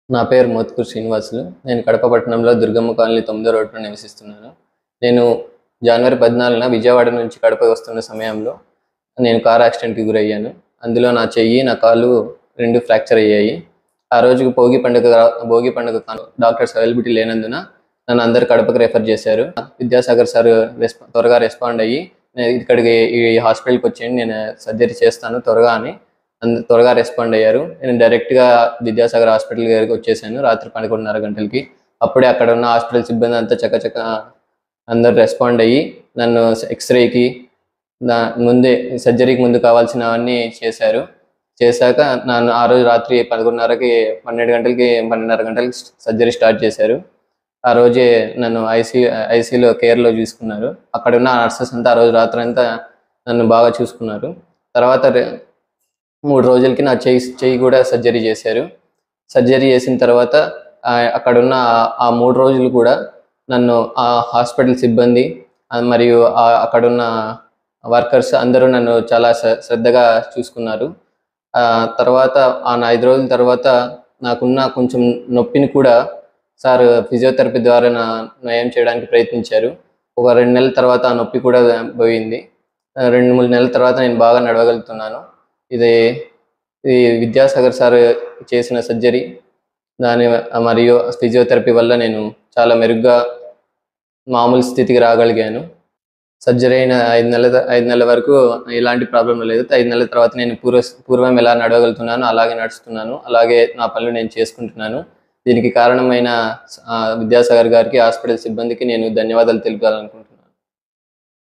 నా పేరు మోత్కూర్ శ్రీనివాసులు నేను కడప పట్టణంలో దుర్గమ్మ కాలనీ తొమ్మిదో రోడ్లో నివసిస్తున్నాను నేను జనవరి పద్నాలుగున విజయవాడ నుంచి కడప వస్తున్న సమయంలో నేను కార్ యాక్సిడెంట్కి గురయ్యాను అందులో నా చెయ్యి నా కాలు రెండు ఫ్రాక్చర్ అయ్యాయి ఆ రోజుకి భోగి పండుగ రా- భోగి పండుగ కాను డాక్టర్స్ అవైలబిలిటీ లేనందున నన్ను అందరు కడపకి రెఫర్ చేశారు విద్యాసాగర్ సార్ రెస్పా త్వరగా రెస్పాండ్ అయ్యి "నేను ఇక్కడికి ఈ హాస్పిటల్కి వచ్చేయండి నేను సర్జరీ చేస్తాను త్వరగా అని అంద- త్వరగా రెస్పాండ్ అయ్యారు నేను డైరెక్ట్గా విద్యాసాగర్ హాస్పిటల్ దగ్గరికి వచ్చేసాను రాత్రి పదకొండున్నర గంటలకి అప్పుడే అక్కడ ఉన్న హాస్పిటల్ సిబ్బంది అంతా చకచక అందరు రెస్పాండ్ అయ్యి నన్ను ఎక్స్రేకి నా ముందే సర్జరీకి ముందు కావాల్సినవన్నీ చేశారు చేశాక నన్ను ఆ రోజు రాత్రి పదకొండున్నరకి పన్నెండు గంటలకి పన్నెండున్నర గంటలకి సర్జరీ స్టార్ట్ చేశారు ఆ రోజే నన్ను ఐసీ ఐసీలో కేర్లో చూసుకున్నారు అక్కడ ఉన్న నర్సెస్ అంతా ఆ రోజు రాత్రి అంతా నన్ను బాగా చూసుకున్నారు తర్వాత రె- మూడు రోజులకి నా చెయ్యి చెయ్యి కూడా సర్జరీ చేశారు సర్జరీ చేసిన తర్వాత ఆ, అక్కడ ఉన్న ఆ- ఆ మూడు రోజులు కూడా నన్ను ఆ హాస్పిటల్ సిబ్బంది ఆ, మరియు ఆ- అక్కడున్న వర్కర్స్ అందరూ నన్ను చాలా శ్ర- శ్రద్ధగా చూసుకున్నారు ఆ తర్వాత ఆ నా ఐదు రోజుల తర్వాత నాకున్న కొంచెం నొప్పిని కూడా సార్ ఫిజియోథెరపీ ద్వారా నా నయం చేయడానికి ప్రయత్నించారు ఒక రెండు నెలల తర్వాత ఆ నొప్పి కూడా పోయింది ఆ, రెండు మూడు నెలల తర్వాత నేను బాగా నడవగలుగుతున్నాను ఇది ఇది విద్యాసాగర్ సార్ చేసిన సర్జరీ దాని మరియు ఫిజియోథెరపీ వల్ల నేను చాలా మెరుగ్గా మామూలు స్థితికి రాగలిగాను సర్జరీ అయిన ఐదు నెలల ఐదు నెలల వరకు ఎలాంటి ప్రాబ్లం లేదు ఐదు నెలల తర్వాత నేను పూర్వ పూర్వం ఎలా నడవగలుగుతున్నాను అలాగే నడుస్తున్నాను అలాగే నా పనులు నేను చేసుకుంటున్నాను దీనికి కారణమైన ఆ, విద్యాసాగర్ గారికి హాస్పిటల్ సిబ్బందికి నేను ధన్యవాదాలు తెలిపాలనుకుంటున్నాను